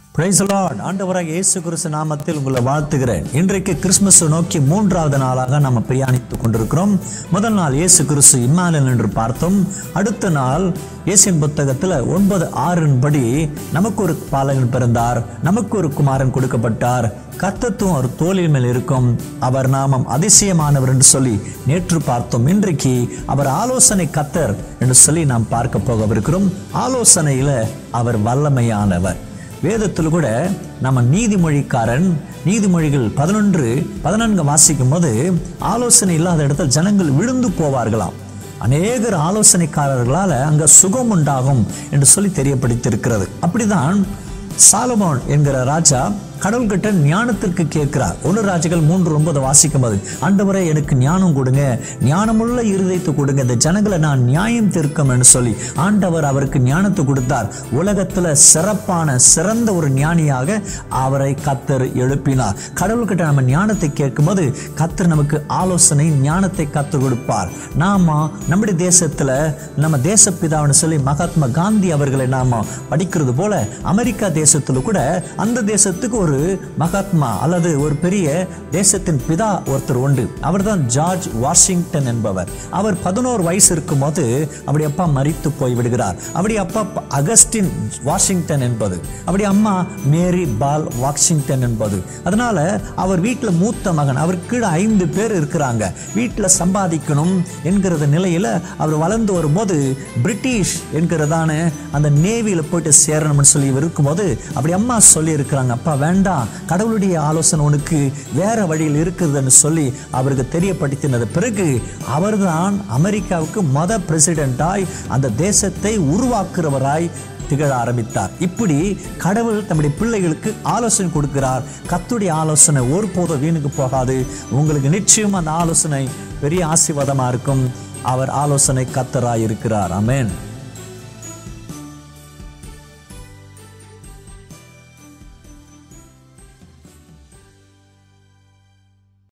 price Lord ஆண்டவராக இயேசு கிறிஸ்து நாமத்தில் உங்களை வாழ்த்துகிறேன் இன்றைக்கு கிறிஸ்மஸ் நோக்கி மூன்றாவது நாளாக நாம் பிரயாணித்துக் கொண்டிருக்கிறோம் முதல் நாள் இயேசு கிறிஸ்து இம்மாலன் என்று பார்த்தோம் அடுத்த நாள் இயேசின் புத்தகத்தில் ஒன்பது ஆறின் படி நமக்கு ஒரு பாலகன் பிறந்தார் நமக்கு ஒரு குமாரன் கொடுக்கப்பட்டார் கர்த்தத்துவம் அவர் தோளின் மேல் இருக்கும் அவர் நாமம் அதிசயமானவர் என்று சொல்லி நேற்று பார்த்தோம் இன்றைக்கு அவர் ஆலோசனை கத்தர் என்று சொல்லி நாம் பார்க்க போகவிருக்கிறோம் ஆலோசனையில அவர் வல்லமையானவர் வேதத்தில் கூட நம்ம நீதிமொழிக்காரன் நீதிமொழிகள் பதினொன்று பதினான்கு வாசிக்கும் போது ஆலோசனை இல்லாத இடத்துல ஜனங்கள் விழுந்து போவார்களாம் அநேகர் ஆலோசனைக்காரர்களால் அங்க சுகம் உண்டாகும் என்று சொல்லி தெரியப்படுத்தியிருக்கிறது அப்படிதான் சாலமோன் என்கிற ராஜா கடவுள்கிட்ட ஞானத்திற்கு கேட்கிறார் ஒன்று ராஜாக்கள் மூன்று ஒன்பது வாசிக்கும் போது ஆண்டவரே எனக்கு ஞானம் கொடுங்க ஞானமுள்ள இருதயத்தை கொடுங்க இந்த ஜனங்களை நான் நியாயம் தீர்க்கம் என்று சொல்லி ஆண்டவர் அவருக்கு ஞானத்தை கொடுத்தார் உலகத்துல சிறப்பான சிறந்த ஒரு ஞானியாக அவரை கத்தர் எழுப்பினார் கடவுள்கிட்ட நம்ம ஞானத்தை கேட்கும்போது கத்தர் நமக்கு ஆலோசனை ஞானத்தை கற்றுக் கொடுப்பார் நாம நம்முடைய தேசத்துல நம்ம தேசப்பிதான்னு சொல்லி மகாத்மா காந்தி அவர்களை நாம படிக்கிறது போல அமெரிக்கா தேசத்துல கூட அந்த தேசத்துக்கு ஒரு மகாத்மா அல்லது ஒரு பெரிய தேசத்தின் பிதா ஒருத்தர் உண்டு அவர்தான் ஜார்ஜ் வாஷிங்டன் என்பவர் அவர் பதினோரு வயசு இருக்கும்போது அப்படி அப்பா மரித்து போய் விடுகிறார் அப்படி அப்பா அகஸ்டின் வாஷிங்டன் என்பது அப்படி அம்மா மேரி பால் வாஷிங்டன் என்பது அதனால அவர் வீட்டில் மூத்த மகன் அவர் கீழே ஐந்து பேர் இருக்கிறாங்க வீட்டில் சம்பாதிக்கணும் என்கிறத நிலையில அவர் வளர்ந்து வரும்போது பிரிட்டிஷ் என்கிறதான அந்த நேவியில் போயிட்டு சேரணும்னு சொல்லி இவர் இருக்கும்போது அப்படி அம்மா சொல்லி இருக்கிறாங்க அப்பா வேண்டாம் கடவுளுடைய ஆலோசனை உனக்கு வேற வழியில் இருக்குதுன்னு சொல்லி அவருக்கு தெரியப்படுத்தினது பிறகு அவர்தான் அமெரிக்காவுக்கு மொத பிரசிடென்டாய் அந்த தேசத்தை உருவாக்குறவராய் திகழ ஆரம்பித்தார் இப்படி கடவுள் தம்முடைய பிள்ளைகளுக்கு ஆலோசனை கொடுக்கிறார் கத்துடைய ஆலோசனை ஒருபோதும் வீணுக்கு போகாது உங்களுக்கு நிச்சயம் அந்த ஆலோசனை பெரிய ஆசீர்வாதமா இருக்கும் அவர் ஆலோசனை கத்தராய் இருக்கிறார் அமேன்